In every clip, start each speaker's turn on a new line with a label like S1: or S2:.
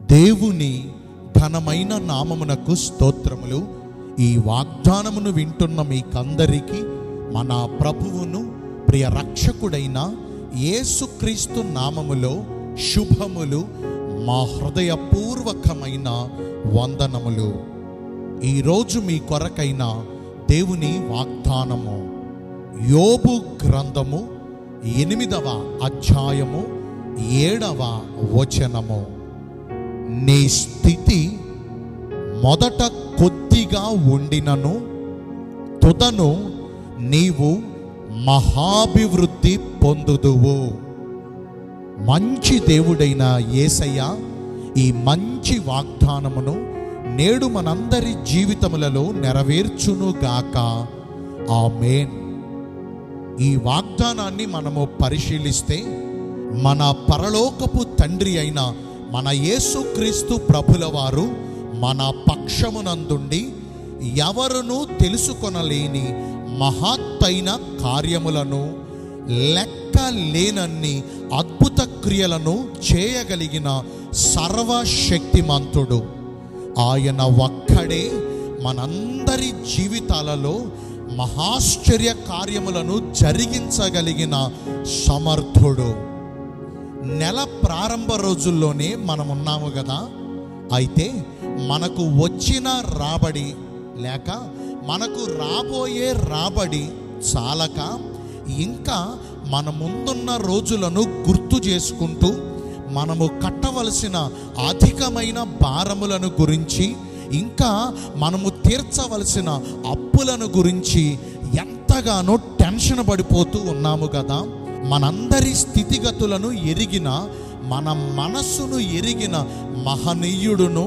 S1: దేవుని ఘనమైన నామమునకు స్తోత్రములు ఈ వాగ్దానమును వింటున్న మీకందరికీ మన ప్రభువును ప్రియ రక్షకుడైన యేసుక్రీస్తు నామములో శుభములు మా హృదయపూర్వకమైన వందనములు ఈరోజు మీ కొరకైన దేవుని వాగ్దానము యోబు గ్రంథము ఎనిమిదవ అధ్యాయము ఏడవ వచనము నీ స్థితి మొదట కొద్దిగా ఉండినను తుదను నీవు మహాభివృద్ధి పొందుదువు మంచి దేవుడైన యేసయ్య ఈ మంచి వాగ్దానమును నేడు మనందరి జీవితములలో నెరవేర్చునుగాక ఆమేన్ ఈ వాగ్దానాన్ని మనము పరిశీలిస్తే మన పరలోకపు తండ్రి అయిన మన యేసుక్రీస్తు ప్రభుల వారు మన పక్షమునందుండి ఎవరునూ తెలుసుకొనలేని మహత్తైన కార్యములను లెక్క లేనన్ని అద్భుత క్రియలను చేయగలిగిన సర్వశక్తిమంతుడు ఆయన ఒక్కడే మనందరి జీవితాలలో మహాశ్చర్య కార్యములను జరిగించగలిగిన సమర్థుడు నెల ప్రారంభ రోజుల్లోనే మనం ఉన్నాము కదా అయితే మనకు వచ్చిన రాబడి లేక మనకు రాబోయే రాబడి చాలక ఇంకా మన ముందున్న రోజులను గుర్తు చేసుకుంటూ మనము కట్టవలసిన అధికమైన భారములను గురించి ఇంకా మనము తీర్చవలసిన అప్పులను గురించి ఎంతగానో టెన్షన్ పడిపోతూ ఉన్నాము కదా మనందరి స్థితిగతులను ఎరిగిన మన మనస్సును ఎరిగిన మహనీయుడును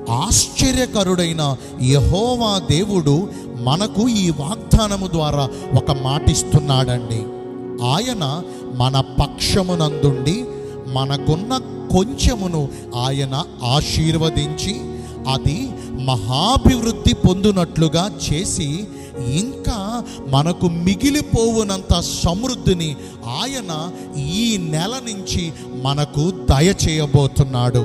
S1: ఆశ్చర్యకరుడైన యహోవా దేవుడు మనకు ఈ వాగ్దానము ద్వారా ఒక మాటిస్తున్నాడండి ఆయన మన పక్షమునందుండి మనకున్న కొంచెమును ఆయన ఆశీర్వదించి అది మహాభివృద్ధి పొందునట్లుగా చేసి ఇంకా మనకు మిగిలిపోవునంత సమృద్ధిని ఆయన ఈ నెల నుంచి మనకు దయచేయబోతున్నాడు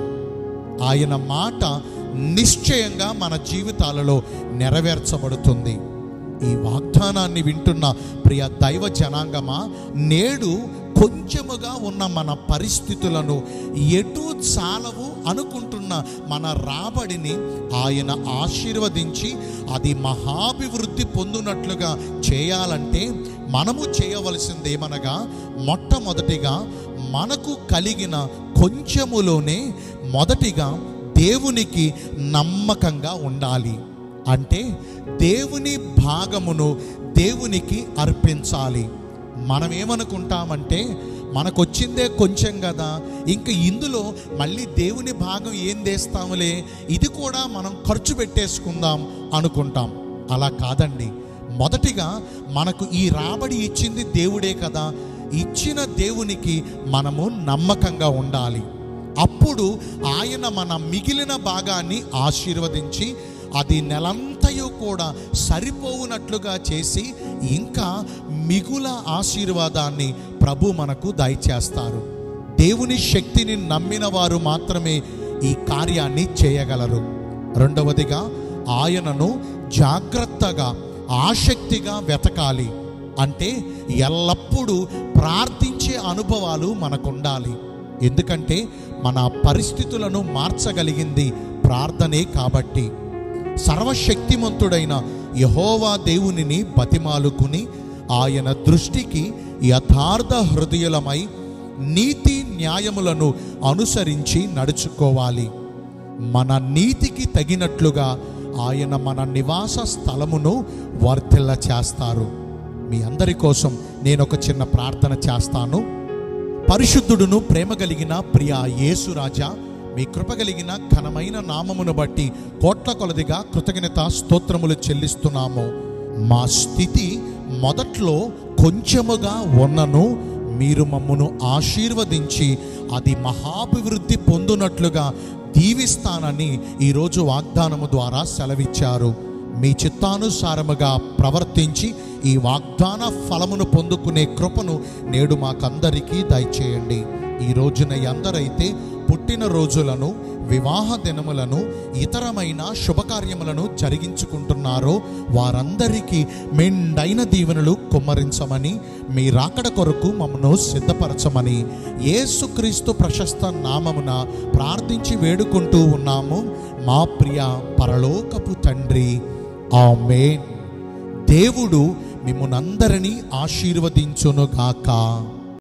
S1: ఆయన మాట నిశ్చయంగా మన జీవితాలలో నెరవేర్చబడుతుంది ఈ వాగ్దానాన్ని వింటున్న ప్రియ దైవ జనాంగమా నేడు కొంచెముగా ఉన్న మన పరిస్థితులను ఎటు చాలవు అనుకుంటున్న మన రాబడిని ఆయన ఆశీర్వదించి అది మహాభివృద్ధి పొందునట్లుగా చేయాలంటే మనము చేయవలసిందేమనగా మొట్టమొదటిగా మనకు కలిగిన కొంచెములోనే మొదటిగా దేవునికి నమ్మకంగా ఉండాలి అంటే దేవుని భాగమును దేవునికి అర్పించాలి మనం ఏమనుకుంటామంటే మనకొచ్చిందే కొంచెం కదా ఇంక ఇందులో మళ్ళీ దేవుని భాగం ఏం చేస్తాములే ఇది కూడా మనం ఖర్చు పెట్టేసుకుందాం అనుకుంటాం అలా కాదండి మొదటిగా మనకు ఈ రాబడి ఇచ్చింది దేవుడే కదా ఇచ్చిన దేవునికి మనము నమ్మకంగా ఉండాలి అప్పుడు ఆయన మన మిగిలిన భాగాన్ని ఆశీర్వదించి అది నెలంతయు కూడా సరిపోవునట్లుగా చేసి ఇంకా మిగుల ఆశీర్వాదాన్ని ప్రభు మనకు దయచేస్తారు దేవుని శక్తిని నమ్మిన వారు మాత్రమే ఈ కార్యాన్ని చేయగలరు రెండవదిగా ఆయనను జాగ్రత్తగా ఆసక్తిగా వెతకాలి అంటే ఎల్లప్పుడూ ప్రార్థించే అనుభవాలు మనకుండాలి ఎందుకంటే మన పరిస్థితులను మార్చగలిగింది ప్రార్థనే కాబట్టి సర్వశక్తిమంతుడైన యహోవా దేవునిని బతిమాలుకుని ఆయన దృష్టికి యథార్థ హృదయులమై నీతి న్యాయములను అనుసరించి నడుచుకోవాలి మన నీతికి తగినట్లుగా ఆయన మన నివాస స్థలమును వర్ధిల్ల చేస్తారు మీ అందరి కోసం నేను ఒక చిన్న ప్రార్థన చేస్తాను పరిశుద్ధుడును ప్రేమ కలిగిన ప్రియ యేసురాజా మీ కృప కలిగిన ఘనమైన నామమును బట్టి కోట్ల కొలదిగా కృతజ్ఞత స్తోత్రములు చెల్లిస్తున్నాము మా స్థితి మొదట్లో కొంచెముగా ఉన్నను మీరు మమ్మను ఆశీర్వదించి అది మహాభివృద్ధి పొందునట్లుగా దీవిస్తానని ఈరోజు వాగ్దానము ద్వారా సెలవిచ్చారు మీ చిత్తానుసారముగా ప్రవర్తించి ఈ వాగ్దాన ఫలమును పొందుకునే కృపను నేడు మాకందరికీ దయచేయండి ఈ రోజున ఎందరైతే పుట్టిన రోజులను వివాహ దినములను ఇతరమైన శుభకార్యములను జరిగించుకుంటున్నారో వారందరికీ మెండైన దీవెనలు కుమ్మరించమని మీ రాకడ కొరకు మమ్మను సిద్ధపరచమని యేసుక్రీస్తు ప్రశస్త నామమున ప్రార్థించి వేడుకుంటూ ఉన్నాము మా ప్రియ పరలోకపు తండ్రి ఆమేన్ దేవుడు మిమ్మునందరినీ ఆశీర్వదించునుగాక